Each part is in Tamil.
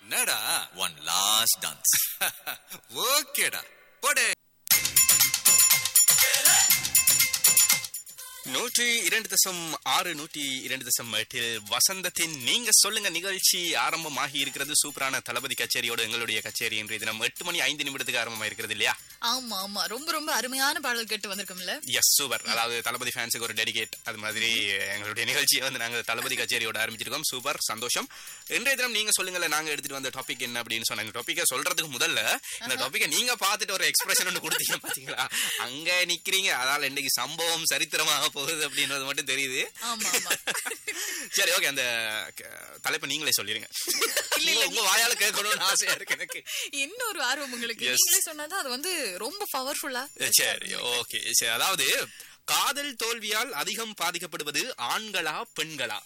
என்னடா ஒன் லாஸ்ட் டான்ஸ் ஓகேடா போடே நூற்றி இரண்டு தசம் ஆறு நூற்றி இரண்டு தசம் எட்டில் வசந்தத்தின் நீங்க சொல்லுங்க நிகழ்ச்சி ஆரம்பமாகி இருக்கிறது சூப்பரான தளபதி கச்சேரியோட எங்களுடைய கச்சேரி இன்றைய தினம் எட்டு மணி ஐந்து நிமிடத்துக்கு ஆரம்பமா இருக்கிறது இல்லையா ஆமா ஆமா ரொம்ப ரொம்ப அருமையான பாடல் கேட்டு வந்திருக்கோம்ல எஸ் சூப்பர் அதாவது தளபதி ஃபேன்ஸுக்கு ஒரு டெடிகேட் அது மாதிரி எங்களுடைய நிகழ்ச்சியை வந்து நாங்க தளபதி கச்சேரியோட ஆரம்பிச்சிருக்கோம் சூப்பர் சந்தோஷம் இன்றைய தினம் நீங்க சொல்லுங்களேன் நாங்க எடுத்துட்டு வந்த டாபிக் என்ன அப்படின்னு சொன்னாங்க டாபிக்கை சொல்றதுக்கு முதல்ல இந்த டாபிக்கை நீங்க பார்த்துட்டு ஒரு எக்ஸ்பிரஷன் ஒன்று கொடுத்தீங்க பாத்தீங்களா அங்க நிக்கிறீங்க அதால இன்னைக்கு சம்பவம் சரித்திரமாக போகுது அப்படின்றது மட்டும் தெரியுது ஆமா ஆமா சரி ஓகே அந்த க- தலைப்பை நீங்களே சொல்லிருங்க உங்க- உங்க வாயால கேட்கணும்னு ஆசையா இருக்கு எனக்கு என்ன ஒரு ஆர்வம் உங்களுக்கு Yes. நீங்களே சொன்னாதான் அது வந்து ரொம்ப பவர்ஃபுல்லா சரி ஓகே சரி அதாவது காதல் தோல்வியால் அதிகம் பாதிக்கப்படுவது ஆண்களா பெண்களா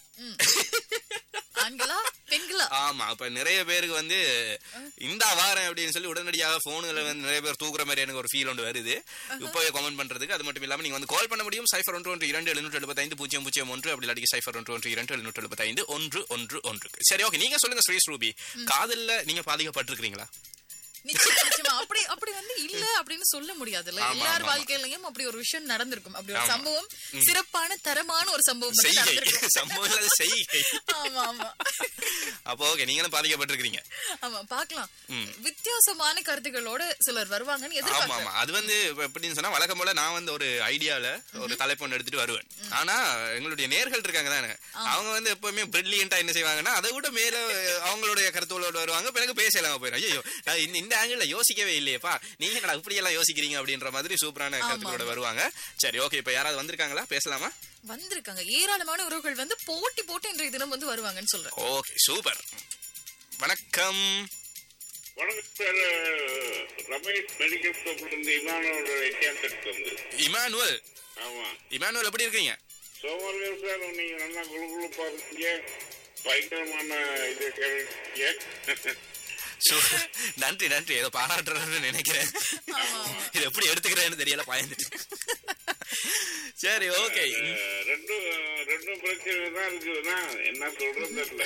ஆண்களா பெண்களா ஆமா இப்ப நிறைய பேருக்கு வந்து இந்த வாரம் அப்படின்னு சொல்லி உடனடியாக போன்களை வந்து நிறைய பேர் தூக்குற மாதிரி எனக்கு ஒரு ஃபீல் ஒன்று வருது இப்போவே கமெண்ட் பண்றதுக்கு அது மட்டும் இல்லாம நீங்க வந்து கால் பண்ண முடியும் சைஃபர் ஒன்று ஒன்று இரண்டு எழுநூற்று எழுபத்தைந்து பூஜ்ஜியம் பூஜ்ஜியம் ஒன்று அப்படி இல்லாட்டி சைஃபர் ஒன்று ஒன்று இரண்டு எழுநூற்று எழுபத்தைந்து ஒன்று ஒன்று ஒன்று சரி ஓகே நீங்க சொல்லுங்க ஸ்ரீ ரூபி காதல்ல நீங்க பாதிக்கப்பட்டிருக்கீங்களா நிச்சயமா நிச்சயமா அப்படி அப்படி வந்து இல்ல அப்படின்னு சொல்ல முடியாதுல்ல ஆமா, எல்லார் ஆமா. வாழ்க்கையிலயும் அப்படி ஒரு விஷயம் நடந்திருக்கும் அப்படி ஒரு ஆமா. சம்பவம் சிறப்பான தரமான ஒரு சம்பவம் வந்து செய்கை நடந்திருக்கும் சம்பவம் இல்லாத செய்கை ஆமா ஆமா அப்போ ஓகே நீங்களும் பாதிக்கப்பட்டிருக்கீங்க ஆமா பாக்கலாம் வித்தியாசமான கருத்துக்களோட சிலர் வருவாங்கன்னு ஆமா எதிர்பார்க்கிறேன் ஆமா அது வந்து இப்ப எப்படின்னு சொன்னா வழக்கம் போல நான் வந்து ஒரு ஐடியால ஒரு தலைப்பு ஒன்று எடுத்துட்டு வருவேன் ஆனா எங்களுடைய நேர்கள் இருக்காங்க தானே அவங்க வந்து எப்பவுமே பிரில்லியண்டா என்ன செய்வாங்கன்னா அதை விட மேல அவங்களுடைய கருத்துகளோட வருவாங்க பிறகு பேசலாம போயிடும் ஐயோ நான் இந்த- இந்த ஆங்கிள் யோசிக்கவே இல்லையேப்பா நீங்க என்னடா இப்படி எல்லாம் யோசிக்கிறீங்க அப்படின்ற மாதிரி சூப்பரான கருத்துக்களோட வருவாங்க சரி ஓகே இப்ப யாராவது வந்திருக்காங்களா பேசலாமா வந்திருக்காங்க ஏராளமான உறவுகள் வந்து போட்டி போட்டு இன்றைய தினம் வந்து வருவாங்கன்னு சொல்றேன் ஓகே சூப்பர் வணக்கம் வணக்கம் சார் ரமேஷ் மெடிக்கல் ஷாப்ல இருந்து இமானோட வித்தியாசத்துக்கு வந்து இமானுவல் ஆமா இமானுவல் எப்படி இருக்கீங்க சோமர்கள் சார் நீங்க நல்லா குழு குழுப்பா இருக்கீங்க பயங்கரமான இது கேட்டீங்க சூ- நன்றி நன்றி ஏதோ பாராட்டுறேன்னு நினைக்கிறேன் இது எப்படி எடுத்துக்கிறேன்னு தெரியல பயந்துட்டு சரி ஓகே ரெண்டும் ரெண்டும் பிரச்சனை தான் இருக்குதுன்னா என்ன சொல்றது தெரியல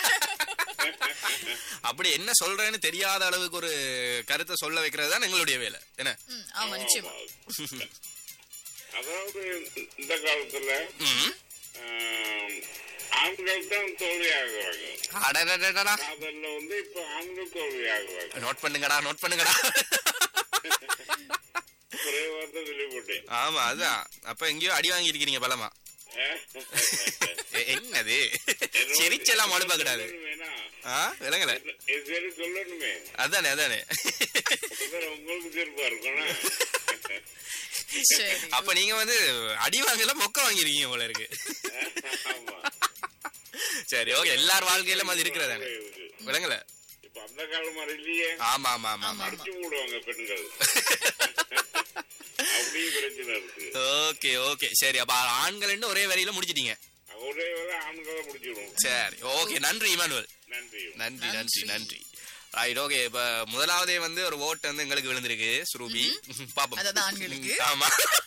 அப்படி என்ன சொல்றேன்னு தெரியாத அளவுக்கு ஒரு கருத்தை சொல்ல வைக்கிறது தான் எங்களுடைய வேலை என்ன ம், ஆமா நிச்சயமா அதாவது இந்த காலத்துல ம். ஆம், ஆண்கள் தான் தோல்வி ஆகுறாங்க அடடடடடா. காதல்ல வந்து இப்ப ஆண்கள் தோல்வி ஆகுறாங்க நோட் பண்ணுங்கடா நோட் பண்ணுங்கடா ஒரே வார்த்தை சொல்லி போட்டேன் ஆமா அதான் அப்ப எங்கேயோ அடி வாங்கி இருக்கீங்க பலமா எ- என்னது சிரிச்செல்லாம் மழுப்ப கூடாது சொல்லணுமேனா? ஆ விளங்கல இது சரி சொல்லணுமே அதானே அதானே அதான் உங்களுக்கு சிறப்பா இருக்கணும் சரி அப்ப நீங்க வந்து அடி வாங்கல மொக்க வாங்கிருக்கீங்க போல இருக்கு ஆமா சரி ஓகே எல்லார் வாழ்க்கையிலும் அது இருக்கிறதானே விளங்கல இப்ப அந்த காலம் மாதிரி இல்லையே ஆமா ஆமா ஆமா ஆமா அடிச்சு மூடுவாங்க பெண்கள் அப்படியும் பிரச்சனை இருக்கு ஓகே ஓகே சரி அப்ப ஆண்கள் ஒரே வரியில முடிச்சிட்டீங்க ஒரே வேலை ஆண்களை முடிச்சிடும் சரி ஓகே நன்றி இமானுவல் நன்றி நன்றி நன்றி நன்றி ரைட் ஓகே இப்ப முதலாவதே வந்து ஒரு ஓட்டு வந்து எங்களுக்கு விழுந்திருக்கு ஸ்ரூபி பாப்போம் அதாவது ஆண்களுக்கு ஆமா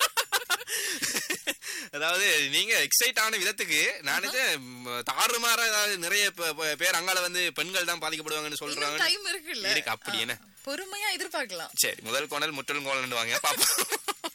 அதாவது நீங்க எக்ஸைட் ஆன விதத்துக்கு நான் நினைச்சேன் தாறுமாற அதாவது நிறைய ப- ப- பேர் அங்கால வந்து பெண்கள் தான் பாதிக்கப்படுவாங்கன்னு சொல்றாங்க டைம் இருக்குல்ல இருக்கு அப்படி என்ன பொறுமையா எதிர்பார்க்கலாம் சரி முதல் கோணல் முற்றல் கோணல் வாங்க பாப்போம்